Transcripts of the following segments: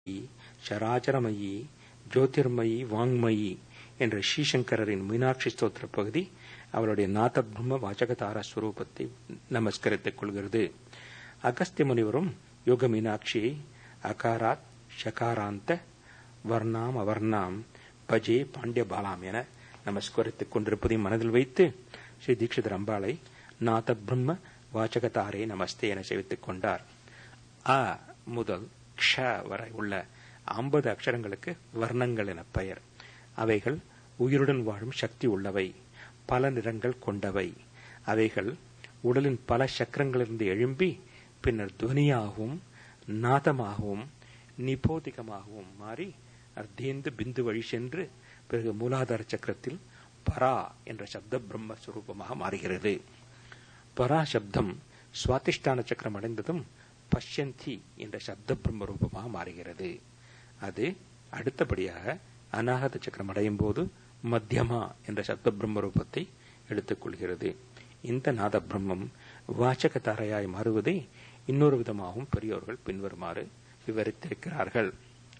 சராச்சரமயி ஜோதிர்மயி வாங்மயி என்ற ஸ்ரீசங்கரரின் மீனாட்சி ஸ்தோத்திர பகுதி அவருடைய நாத பிரம்ம வாச்சகதார ஸ்வரூபத்தை நமஸ்கரித்துக் கொள்கிறது அகஸ்திய முனிவரும் யோக மீனாட்சியை அகாராத் ஷகாராந்த வர்ணாம் அவர்ணாம் பஜே பாண்டிய பாலாம் என நமஸ்கரித்துக் கொண்டிருப்பதையும் மனதில் வைத்து ஸ்ரீ தீட்சிதர் அம்பாளை நாத பிரம்ம வாச்சகதாரே நமஸ்தே என சேவித்துக் கொண்டார் அ முதல் க்ஷ வரை உள்ள ஐம்பது அக்ஷரங்களுக்கு வர்ணங்கள் என பெயர் அவைகள் உயிருடன் வாழும் சக்தி உள்ளவை பல நிறங்கள் கொண்டவை அவைகள் உடலின் பல சக்கரங்களிலிருந்து எழும்பி பின்னர் துவனியாகவும் நாதமாகவும் நிபோதிகமாகவும் மாறி அர்த்தேந்து பிந்து வழி சென்று பிறகு மூலாதார சக்கரத்தில் பரா என்ற சப்த பிரம்ம சுரூபமாக மாறுகிறது பரா சப்தம் சுவாதிஷ்டான சக்கரம் அடைந்ததும் பஷ்யந்தி என்ற சப்த பிரம்ம ரூபமாக மாறுகிறது அது அடுத்தபடியாக அநாகத சக்கரம் அடையும் போது மத்தியமா என்ற சப்த பிரம்ம ரூபத்தை எடுத்துக்கொள்கிறது இந்த நாத பிரம்மம் வாச்சக தாரையாய் மாறுவதை இன்னொரு விதமாகவும் பெரியோர்கள் பின்வருமாறு விவரித்திருக்கிறார்கள்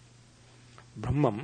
பிரம்மம்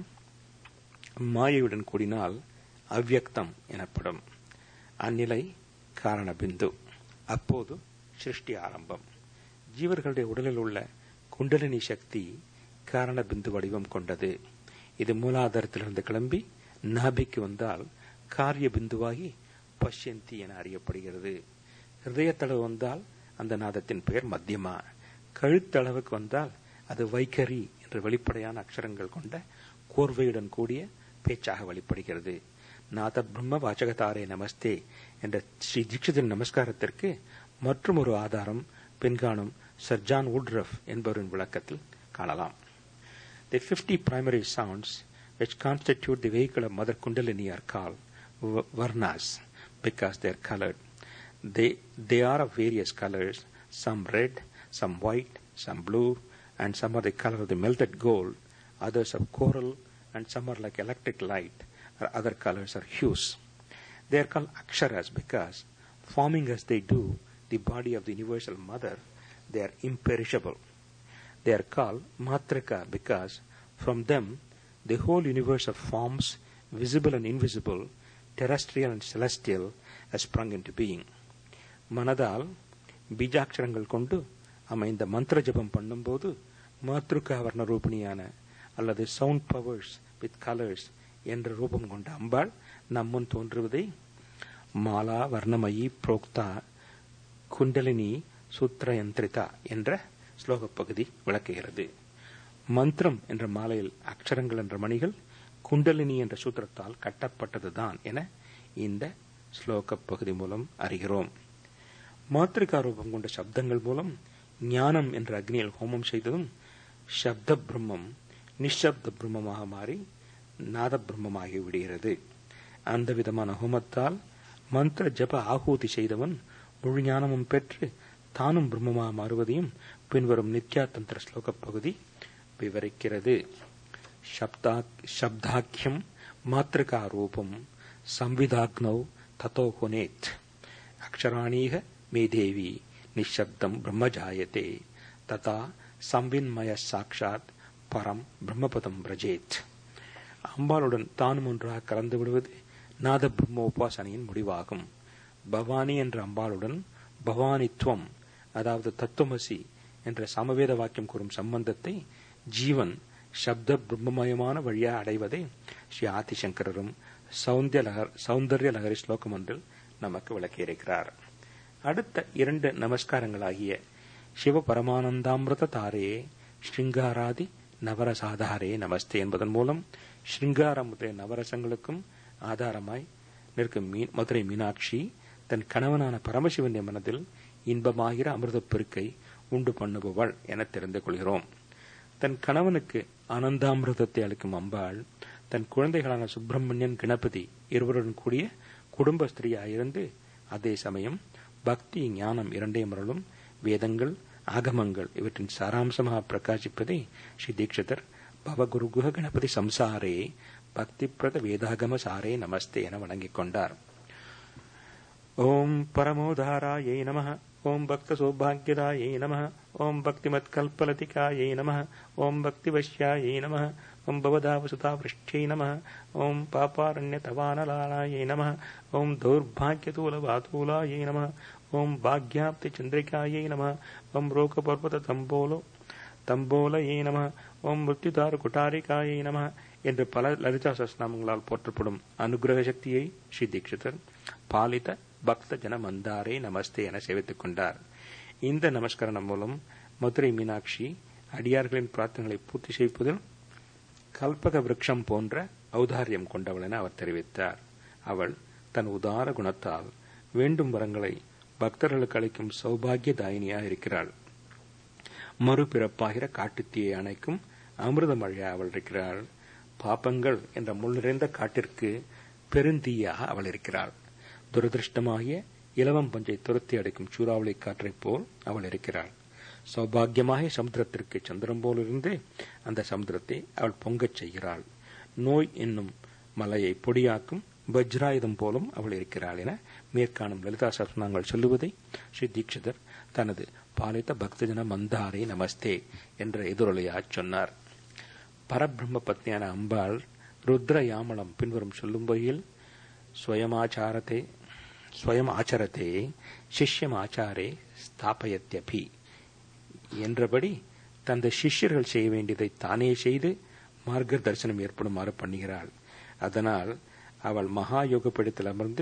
மாயையுடன் கூடினால் அவ்யக்தம் எனப்படும் அந்நிலை காரண பிந்து அப்போது சிருஷ்டி ஆரம்பம் ஜீவர்களுடைய உடலில் உள்ள குண்டலினி சக்தி காரண பிந்து வடிவம் கொண்டது இது மூலாதாரத்திலிருந்து கிளம்பி நாபிக்கு வந்தால் காரிய பிந்துவாகி பஷ்யந்தி என அறியப்படுகிறது ஹிருதயத்தளவு வந்தால் அந்த நாதத்தின் பெயர் மத்தியமா கழுத்தளவுக்கு வந்தால் அது வைகரி என்ற வெளிப்படையான அக்ஷரங்கள் கொண்ட கோர்வையுடன் கூடிய பேச்சாக வெளிப்படுகிறது நாத பிரம்ம வாச்சகதாரே நமஸ்தே என்ற ஸ்ரீ தீட்சிதன் நமஸ்காரத்திற்கு மற்றும் ஒரு ஆதாரம் பின்காணும் சர் ஜான் வுட்ரஃப் என்பவரின் விளக்கத்தில் காணலாம் The 50 primary sounds which constitute the vehicle of Mother Kundalini are called varnas because they are colored. They, they are of various colors, some red, some white, some blue, and some are the color of the melted gold, others of coral, and some are like electric light, or other colors are hues. They are called aksharas because, forming as they do the body of the universal mother, they are imperishable. They are called matrika because from them the whole universe of forms, visible and invisible, terrestrial and celestial, has sprung into being. மனதால் பீஜாட்சரங்கள் கொண்டு அமைந்த மந்திர ஜபம் பண்ணும்போது மாத்ருகா வர்ண ரூபிணியான அல்லது sound powers with colours என்ற ரூபம் கொண்ட அம்பாள் நம்முன் தோன்றுவதை மாலா வர்ணமயி புரோக்தா குண்டலினி சூத்திரயந்திரிதா என்ற ஸ்லோக பகுதி விளக்குகிறது மந்திரம் என்ற மாலையில் அக்ஷரங்கள் என்ற மணிகள் குண்டலினி என்ற சூத்திரத்தால் கட்டப்பட்டதுதான் என இந்த ஸ்லோக பகுதி மூலம் அறிகிறோம் மாத்திரிகா ரூபம் கொண்ட சப்தங்கள் மூலம் ஞானம் என்ற அக்னியில் ஹோமம் செய்ததும் சப்த பிரம்மம் நிஷப்த பிரம்மமாக மாறி நாத பிரம்மமாகி விடுகிறது அந்த விதமான ஹோமத்தால் மந்திர ஜப ஆகூதி செய்தவன் முழு ஞானமும் பெற்று தானும் பிரம்மமாக மாறுவதையும் பின்வரும் நித்யா தந்திர ஸ்லோக பகுதி விவரிக்கிறது சப்தாக்கியம் மாத்திருகா ரூபம் சம்விதாக்னௌ ததோ ஹுனேத் அக்ஷராணீக மே தேவி நிஷப்தம் பிரம்மஜாயத்தே ததா சம்வின்மய சாட்சாத் பரம் பிரம்மபதம் பிரஜேத் அம்பாளுடன் தானும் ஒன்றாக கலந்து விடுவது நாத பிரம்ம உபாசனையின் முடிவாகும் பவானி என்ற அம்பாளுடன் பவானித்துவம் அதாவது தத்துவமசி என்ற சமவேத வாக்கியம் கூறும் சம்பந்தத்தை ஜீவன் சப்த பிரம்மமயமான வழியா அடைவதை ஸ்ரீ ஆதிசங்கரரும் சௌந்தர்ய லகரி ஸ்லோகம் ஒன்றில் நமக்கு விளக்கியிருக்கிறார் அடுத்த இரண்டு நமஸ்காரங்களாகிய சிவ பரமானந்தாமிரத தாரே ஸ்ருங்காராதி நவரசாதாரே நமஸ்தே என்பதன் மூலம் ஸ்ருங்கார முதலிய நவரசங்களுக்கும் ஆதாரமாய் நிற்கும் மதுரை மீனாட்சி தன் கணவனான பரமசிவன் மனதில் இன்பமாகிற அமிர்தப் பெருக்கை உண்டு பண்ணுபவள் என தெரிந்து கொள்கிறோம் தன் கணவனுக்கு ஆனந்தாமிரதத்தை அளிக்கும் அம்பாள் தன் குழந்தைகளான சுப்பிரமணியன் கணபதி இருவருடன் கூடிய குடும்ப ஸ்திரீயாயிருந்து அதே சமயம் பக்தி ஞானம் இரண்டையும் அருளும் வேதங்கள் ஆகமங்கள் இவற்றின் சாராம்சமாக பிரகாசிப்பதை ஸ்ரீ தீட்சிதர் பவகுருகுக கணபதி சம்சாரே பக்திப்பிரத வேதாகம சாரே நமஸ்தே என வணங்கிக் கொண்டார் ஓம் பரமோதாராயை நம ஓம் பக்த சௌபாகியதாயை நம ஓம் பக்திமத்கல்பலதிகாயை நம ஓம் பக்திவஷ்யாயை நம ஓம் பவதாவசுதாவிருஷ்டியை நம ஓம் பாப்பாரண்யதவானலாலாயை நம ஓம் தௌர்பாகியதூலவாதூலாயை நம ஓம் பாக்யாப்தி சந்திரிகாயை நம ஓம் ரோகபர்வத தம்போலோ தம்போலயே நம ஓம் மிருத்யுதார குட்டாரிகாயை நம என்று பல லலிதா சஸ்நாமங்களால் போற்றப்படும் அனுகிரக சக்தியை ஸ்ரீ தீட்சிதர் பாலித பக்த ஜன மந்தாரே நமஸ்தே என சேவித்துக் கொண்டார் இந்த நமஸ்கரணம் மூலம் மதுரை மீனாட்சி அடியார்களின் பிரார்த்தனைகளை பூர்த்தி செய்வதில் கல்பக விருட்சம் போன்ற ஔதாரியம் கொண்டவள் என அவர் தெரிவித்தார் அவள் தன் உதார குணத்தால் வேண்டும் வரங்களை பக்தர்களுக்கு அளிக்கும் சௌபாகியதாயினியாக இருக்கிறாள் மறுபிறப்பாகிற காட்டுத்தீயை அணைக்கும் அமிர்த மழையாக அவள் இருக்கிறாள் பாப்பங்கள் என்ற முள் நிறைந்த காட்டிற்கு பெருந்தீயாக அவள் இருக்கிறாள் துரதிருஷ்டமாகிய இலவம் பஞ்சை துரத்தி அடைக்கும் சூறாவளி காற்றைப் போல் அவள் இருக்கிறாள் சௌபாகியமாக சமுத்திரத்திற்கு சந்திரம் போலிருந்து அந்த சமுத்திரத்தை அவள் பொங்கச் செய்கிறாள் நோய் என்னும் மலையை பொடியாக்கும் வஜ்ராயுதம் போலும் அவள் இருக்கிறாள் என மேற்காணும் லலிதா சஸ்நாங்கள் சொல்லுவதை ஸ்ரீ தீட்சிதர் தனது பாலித்த பக்தஜன மந்தாரே நமஸ்தே என்ற எதிரொலியாச் சொன்னார் பரபிரம்ம பத்னியான அம்பாள் ருத்ர யாமளம் பின்வரும் சொல்லும் வகையில் ஸ்வயமாச்சாரத்தை ஸ்வயம் ஆச்சரத்தே சிஷ்யம் ஆச்சாரே ஸ்தாபயத்யபி என்றபடி தந்த சிஷ்யர்கள் செய்ய வேண்டியதை தானே செய்து மார்க்க தரிசனம் ஏற்படுமாறு பண்ணுகிறாள் அதனால் அவள் மகா யோகப்படத்தில் அமர்ந்து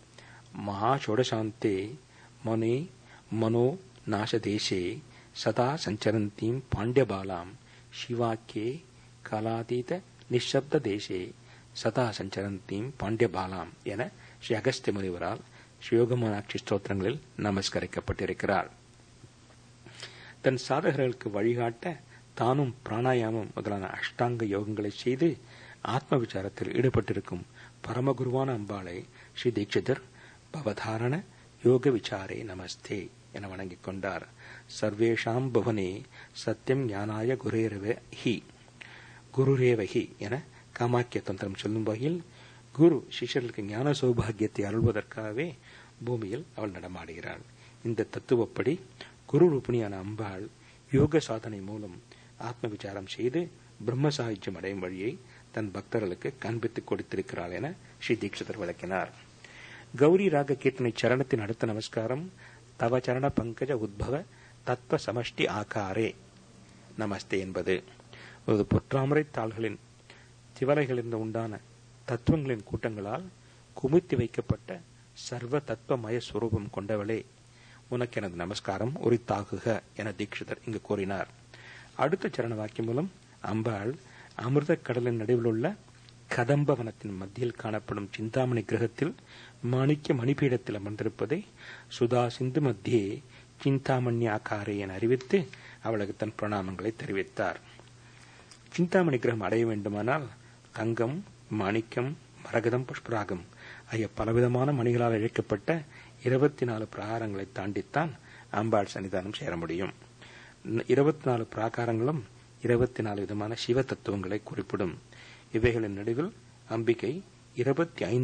மகா சோடசாந்தே மனே மனோ நாசதேசே சதா சஞ்சரந்தீம் பாண்டியபாலாம் சிவாக்கியே காலாதீத நிஷப்த தேசே சதா சஞ்சரந்தீம் பாண்டியபாலாம் என ஸ்ரீ அகஸ்திய முனிவரால் ஸ்ரீயோகமனாட்சி ஸ்தோத்திரங்களில் நமஸ்கரிக்கப்பட்டிருக்கிறார் தன் சாதகர்களுக்கு வழிகாட்ட தானும் பிராணாயாமம் முதலான அஷ்டாங்க யோகங்களை செய்து ஆத்ம விசாரத்தில் ஈடுபட்டிருக்கும் பரமகுருவான அம்பாளை ஸ்ரீ தீட்சிதர் பவதாரண யோக விசாரே நமஸ்தே என வணங்கிக் கொண்டார் சர்வேஷாம் பவனே சத்தியம் ஞானாய குரேரவ ஹி குருரேவஹி என காமாக்கிய தந்திரம் சொல்லும் வகையில் குரு சிஷ்யர்களுக்கு ஞான சௌபாகியத்தை அருள்வதற்காகவே பூமியில் அவள் நடமாடுகிறாள் இந்த தத்துவப்படி குரு ரூபிணியான அம்பாள் யோக சாதனை மூலம் ஆத்ம விசாரம் செய்து பிரம்ம சாகித்யம் அடையும் வழியை தன் பக்தர்களுக்கு காண்பித்துக் கொடுத்திருக்கிறாள் என ஸ்ரீ தீட்சிதர் விளக்கினார் கௌரி ராக கீர்த்தனை சரணத்தின் அடுத்த நமஸ்காரம் தவ சரண பங்கஜ உத்பவ தத்துவ சமஷ்டி ஆகாரே நமஸ்தே என்பது ஒரு பொற்றாமரை தாள்களின் திவலைகளிலிருந்து உண்டான தத்துவங்களின் கூட்டங்களால் குமித்து வைக்கப்பட்ட சர்வ தத்துவமய சுரூபம் கொண்டவளே உனக்கு எனது நமஸ்காரம் உரித்தாகுக என தீட்சிதர் இங்கு கூறினார் அடுத்த சரண வாக்கியம் மூலம் அம்பாள் அமிர்த கடலின் நடுவில் உள்ள கதம்ப வனத்தின் மத்தியில் காணப்படும் சிந்தாமணி கிரகத்தில் மாணிக்க மணிபீடத்தில் அமர்ந்திருப்பதை சுதா சிந்து மத்தியே சிந்தாமணி ஆக்காரே என அறிவித்து அவளுக்கு தன் பிரணாமங்களை தெரிவித்தார் சிந்தாமணி கிரகம் அடைய வேண்டுமானால் தங்கம் மாணிக்கம் மரகதம் புஷ்பராகம் ஆகிய பலவிதமான மணிகளால் இழைக்கப்பட்ட இருபத்தி நாலு பிரகாரங்களை தாண்டித்தான் அம்பாள் சன்னிதானம் சேர முடியும் இருபத்தி நாலு பிராகாரங்களும் இருபத்தி நாலு விதமான சிவ தத்துவங்களை குறிப்பிடும் இவைகளின் நடுவில் அம்பிகை இருபத்தி ஐந்து